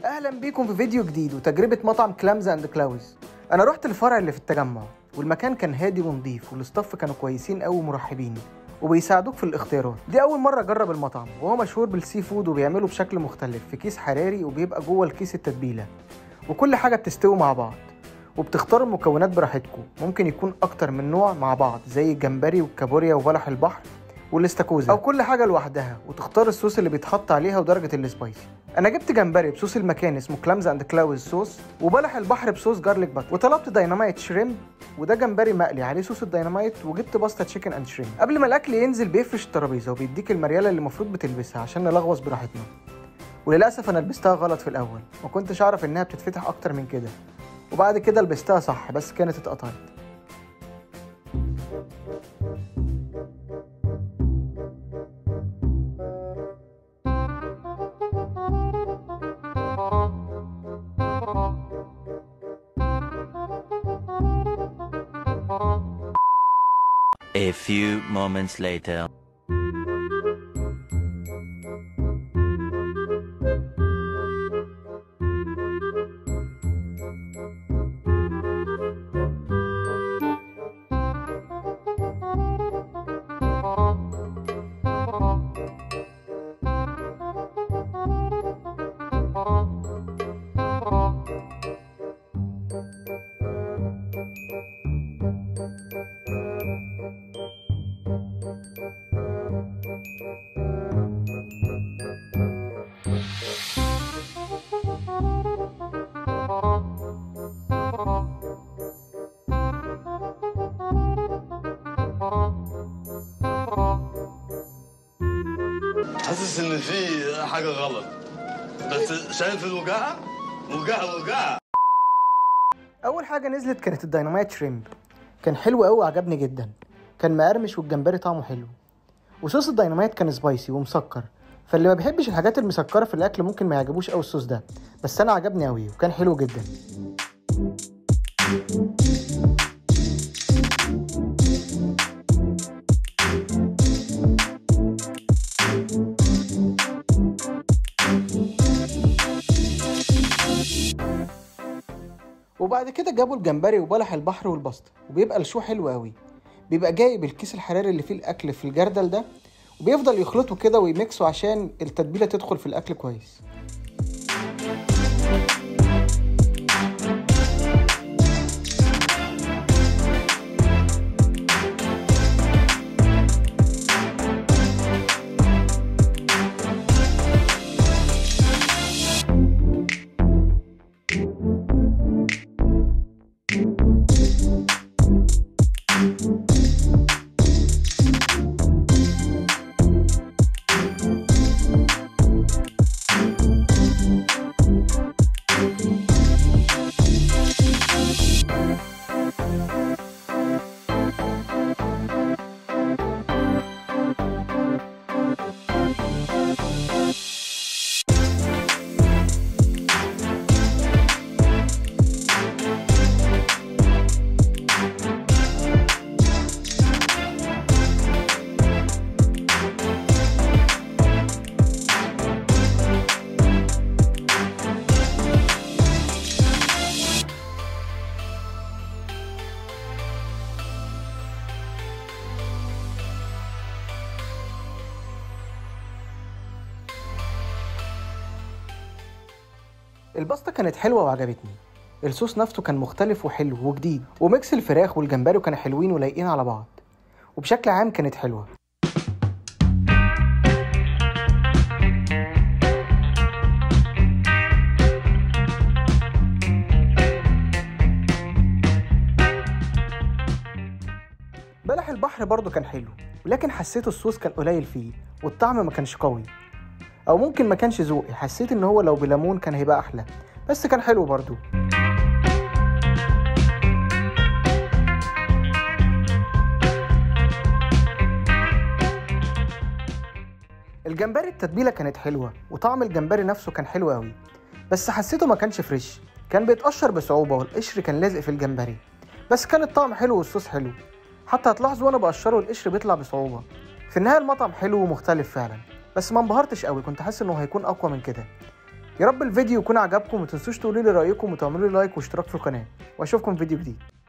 اهلا بيكم في فيديو جديد وتجربه مطعم كلامز اند كلاوز انا رحت الفرع اللي في التجمع والمكان كان هادي ونظيف والاستاف كانوا كويسين قوي ومرحبين وبيساعدوك في الاختيارات دي اول مره اجرب المطعم وهو مشهور بالسي فود وبيعمله بشكل مختلف في كيس حراري وبيبقى جوه الكيس التتبيله وكل حاجه بتستوي مع بعض وبتختاروا المكونات براحتكم ممكن يكون اكتر من نوع مع بعض زي الجمبري والكابوريا وبلح البحر والاستاكوزا او كل حاجه لوحدها وتختار الصوص اللي بيتحط عليها ودرجه السبايسي انا جبت جمبري بصوص المكان اسمه كلامز اند كلاوز صوص وبلح البحر بصوص جارليك باتر وطلبت داينامايت شريمب وده جمبري مقلي عليه صوص الداينامايت وجبت باستا تشيكن اند شريمب قبل ما الاكل ينزل بيفرش الترابيزه وبيديك المرياله اللي المفروض بتلبسها عشان نلغوص براحتنا وللاسف انا لبستها غلط في الاول ما كنتش اعرف انها بتتفتح اكتر من كده وبعد كده لبستها صح بس كانت اتقطعت A few moments later. حاسس ان في حاجه غلط بس شايف الوجاعه وجاعه وجاعه اول حاجه نزلت كانت الديناميت شريمب كان حلو قوي وعجبني جدا كان مقرمش والجمبري طعمه حلو وصوص الديناميت كان سبايسي ومسكر فاللي ما بيحبش الحاجات المسكره في الاكل ممكن ما يعجبوش قوي الصوص ده بس انا عجبني قوي وكان حلو جدا وبعد كده جابوا الجمبري وبلح البحر والبسطة وبيبقى الشو حلو قوي بيبقى جايب الكيس الحراري اللي فيه الاكل في الجردل ده وبيفضل يخلطه كده ويميكسه عشان التتبيله تدخل في الاكل كويس الباستا كانت حلوه وعجبتني الصوص نفسه كان مختلف وحلو وجديد وميكس الفراخ والجمبري كانوا حلوين ولايقين على بعض وبشكل عام كانت حلوه بلح البحر برضه كان حلو ولكن حسيت الصوص كان قليل فيه والطعم ما كانش قوي او ممكن ما كانش ذوقي حسيت ان هو لو بليمون كان هيبقى احلى بس كان حلو برضه الجمبري التتبيله كانت حلوه وطعم الجمبري نفسه كان حلو قوي بس حسيته ما كانش فريش كان بيتقشر بصعوبه والقشر كان لازق في الجمبري بس كان الطعم حلو والصوص حلو حتى هتلاحظوا وانا بقشره القشر بيطلع بصعوبه في النهايه المطعم حلو ومختلف فعلا بس ما انبهرتش قوي كنت حاسس انه هيكون اقوى من كده يا رب الفيديو يكون عجبكم ومتنسوش تقولوا لي رايكم وتعملوا لي لايك واشتراك في القناه واشوفكم في فيديو جديد